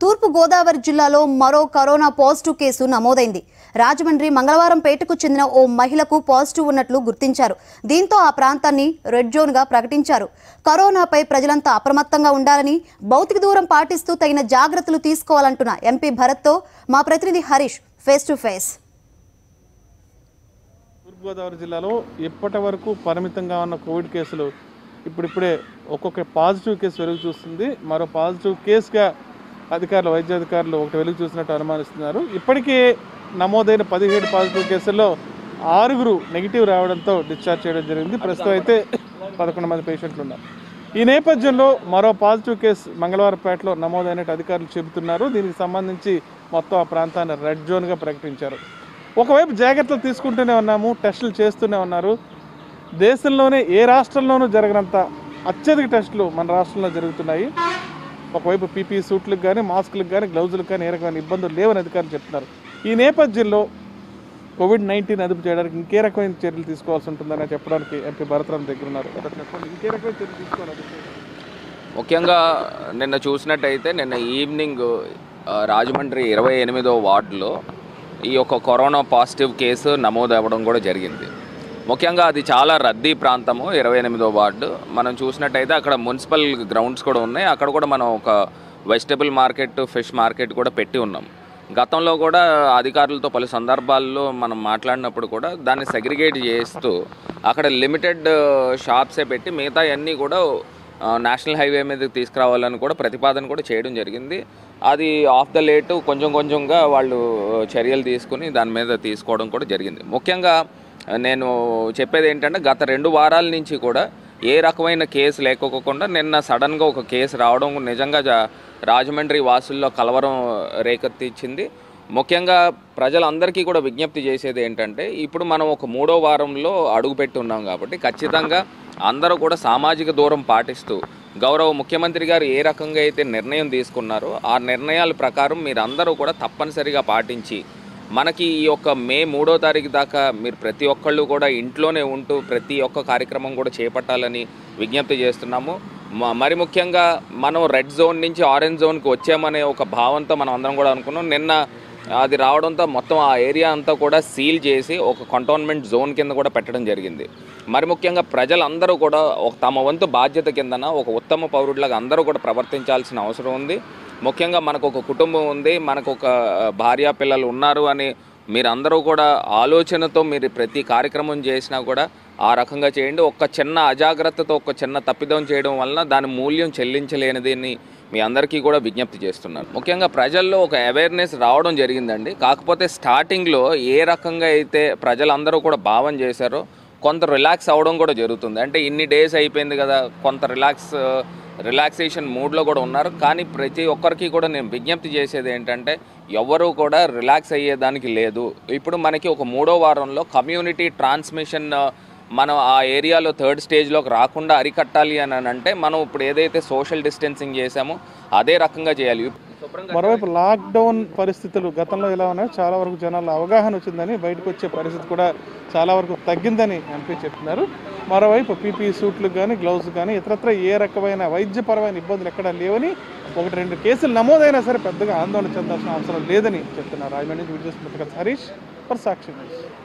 తూర్పు గోదావరి జిల్లాలో మరో కరోనా పాజిటివ్ కేసు నమోదైంది రాజమండ్రి మంగళవారం పేటకు చెందిన ఓ మహిళకు పాజిటివ్ ఉన్నట్లు గుర్తించారు దీంతో ఆ ప్రాంతాన్ని రెడ్ జోన్గా ప్రకటించారు కరోనాపై ప్రజలంతా అప్రమత్తంగా ఉండాలని భౌతిక దూరం పాటిస్తూ తగిన జాగ్రత్తలు తీసుకోవాలంటున్న ఎంపీ భరత్తో మా ప్రతినిధి హరీష్ ఫేస్ టు ఫేస్ తూర్పుగోదావరి జిల్లాలో ఇప్పటి వరకు పరిమితంగా ఉన్న కోవిడ్ కేసులు ఇప్పుడిప్పుడే ఒక్కొక్క పాజిటివ్ కేసు వెలుగు చూస్తుంది మరో పాజిటివ్ కేసుగా అధికారులు వైద్య అధికారులు ఒకటి వెలుగు చూసినట్టు అనుమానిస్తున్నారు ఇప్పటికే నమోదైన పదిహేడు పాజిటివ్ కేసుల్లో ఆరుగురు నెగిటివ్ రావడంతో డిశ్చార్జ్ చేయడం జరిగింది ప్రస్తుతం అయితే పదకొండు మంది పేషెంట్లు ఉన్నారు ఈ నేపథ్యంలో మరో పాజిటివ్ కేసు మంగళవారపేటలో నమోదైనట్టు అధికారులు చెబుతున్నారు దీనికి సంబంధించి మొత్తం ఆ ప్రాంతాన్ని రెడ్ జోన్గా ప్రకటించారు ఒకవైపు జాగ్రత్తలు తీసుకుంటూనే ఉన్నాము టెస్టులు చేస్తూనే ఉన్నారు దేశంలోనే ఏ రాష్ట్రంలోనూ జరగనంత అత్యధిక టెస్టులు మన రాష్ట్రంలో జరుగుతున్నాయి ఒకవైపు పీపీ సూట్లకు కానీ మాస్కులకు కానీ గ్లౌజులకు కానీ ఏ రకమైన ఇబ్బందులు లేవని అధికారులు చెప్తున్నారు ఈ నేపథ్యంలో కోవిడ్ నైన్టీన్ అదుపు చేయడానికి ఇంకే రకమైన చర్యలు తీసుకోవాల్సి ఉంటుందని చెప్పడానికి ఎంపీ భరతరామ్ దగ్గర ఉన్నారు ఒకటి చెప్పండి ఇంకే రకమైన చర్యలు తీసుకోవాలి ముఖ్యంగా నిన్న చూసినట్టయితే నిన్న ఈవినింగ్ ఆ, రాజమండ్రి ఇరవై ఎనిమిదో వార్డులో ఈ యొక్క కరోనా పాజిటివ్ కేసు నమోదు అవ్వడం కూడా జరిగింది ముఖ్యంగా అది చాలా రద్దీ ప్రాంతము ఇరవై ఎనిమిదో వార్డు మనం చూసినట్టయితే అక్కడ మున్సిపల్ గ్రౌండ్స్ కూడా ఉన్నాయి అక్కడ కూడా మనం ఒక వెజిటబుల్ మార్కెట్ ఫిష్ మార్కెట్ కూడా పెట్టి ఉన్నాం గతంలో కూడా అధికారులతో పలు సందర్భాల్లో మనం మాట్లాడినప్పుడు కూడా దాన్ని సెగ్రిగేట్ చేస్తూ అక్కడ లిమిటెడ్ షాప్సే పెట్టి మిగతా అన్నీ కూడా ఆ, నేషనల్ హైవే మీదకి తీసుకురావాలని కూడా ప్రతిపాదన కూడా చేయడం జరిగింది అది ఆఫ్ ద లేట్ కొంచెం కొంచెంగా వాళ్ళు చర్యలు తీసుకుని దాని మీద తీసుకోవడం కూడా జరిగింది ముఖ్యంగా నేను చెప్పేది ఏంటంటే గత రెండు వారాల నుంచి కూడా ఏ రకమైన కేసు లేకోకుండా నిన్న సడన్గా ఒక కేసు రావడం నిజంగా జా- రాజమండ్రి వాసుల్లో కలవరం రేకెత్తించింది ముఖ్యంగా ప్రజలందరికీ కూడా విజ్ఞప్తి చేసేది ఏంటంటే ఇప్పుడు మనం ఒక మూడో వారంలో అడుగుపెట్టి ఉన్నాం కాబట్టి ఖచ్చితంగా అందరూ కూడా సామాజిక దూరం పాటిస్తూ గౌరవ ముఖ్యమంత్రి గారు ఏ రకంగా అయితే నిర్ణయం తీసుకున్నారో ఆ నిర్ణయాల ప్రకారం మీరందరూ కూడా తప్పనిసరిగా పాటించి మనకి ఈ యొక్క మే మూడో తారీఖు దాకా మీరు ప్రతి ఒక్కళ్ళు కూడా ఇంట్లోనే ఉంటూ ప్రతి ఒక్క కార్యక్రమం కూడా చేపట్టాలని విజ్ఞప్తి చేస్తున్నాము మ- మరి ముఖ్యంగా మనం రెడ్ జోన్ నుంచి ఆరెంజ్ జోన్కి వచ్చామనే ఒక భావంతో మనం అందరం కూడా అనుకున్నాం నిన్న అది రావడంతో మొత్తం ఆ ఏరియా అంతా కూడా సీల్ చేసి ఒక కంటోన్మెంట్ జోన్ కింద కూడా పెట్టడం జరిగింది మరి ముఖ్యంగా ప్రజలందరూ కూడా ఒక తమ వంతు బాధ్యత కిందన ఒక ఉత్తమ పౌరుడిలాగా అందరూ కూడా ప్రవర్తించాల్సిన అవసరం ఉంది ముఖ్యంగా మనకు ఒక కుటుంబం ఉంది మనకు ఒక భార్య పిల్లలు ఉన్నారు అని మీరందరూ కూడా ఆలోచనతో మీరు ప్రతి కార్యక్రమం చేసినా కూడా ఆ రకంగా చేయండి ఒక్క చిన్న అజాగ్రత్తతో ఒక చిన్న తప్పిదం చేయడం వలన దాని మూల్యం చెల్లించలేనిదని మీ అందరికీ కూడా విజ్ఞప్తి చేస్తున్నాను ముఖ్యంగా ప్రజల్లో ఒక అవేర్నెస్ రావడం జరిగిందండి కాకపోతే స్టార్టింగ్లో ఏ రకంగా అయితే ప్రజలందరూ కూడా భావం చేశారో కొంత రిలాక్స్ అవ్వడం కూడా జరుగుతుంది అంటే ఇన్ని డేస్ అయిపోయింది కదా కొంత రిలాక్స్ రిలాక్సేషన్ మూడ్లో కూడా ఉన్నారు కానీ ప్రతి ఒక్కరికి కూడా నేను విజ్ఞప్తి చేసేది ఏంటంటే ఎవరు కూడా రిలాక్స్ అయ్యేదానికి లేదు ఇప్పుడు మనకి ఒక మూడో వారంలో కమ్యూనిటీ ట్రాన్స్మిషన్ మనం ఆ ఏరియాలో థర్డ్ స్టేజ్లోకి రాకుండా అరికట్టాలి అని అంటే మనం ఇప్పుడు ఏదైతే సోషల్ డిస్టెన్సింగ్ చేసామో అదే రకంగా చేయాలి శుభ్రంగా మరోవైపు లాక్డౌన్ పరిస్థితులు గతంలో ఎలా ఉన్నాయో చాలా వరకు జనాల్లో అవగాహన వచ్చిందని బయటకు వచ్చే పరిస్థితి కూడా చాలా వరకు తగ్గిందని ఎంపీ చెప్తున్నారు మరోవైపు పీపీ సూట్లకు కానీ గ్లౌస్ కానీ ఇతరత్ర ఏ రకమైన వైద్యపరమైన ఇబ్బందులు ఎక్కడా లేవని ఒకటి రెండు కేసులు నమోదైనా సరే పెద్దగా ఆందోళన చెందాల్సిన అవసరం లేదని చెప్తున్నారు రాజమండ్రి నుంచి విజయస్మృతిక హరీష్ ఫర్ సాక్షి న్యూస్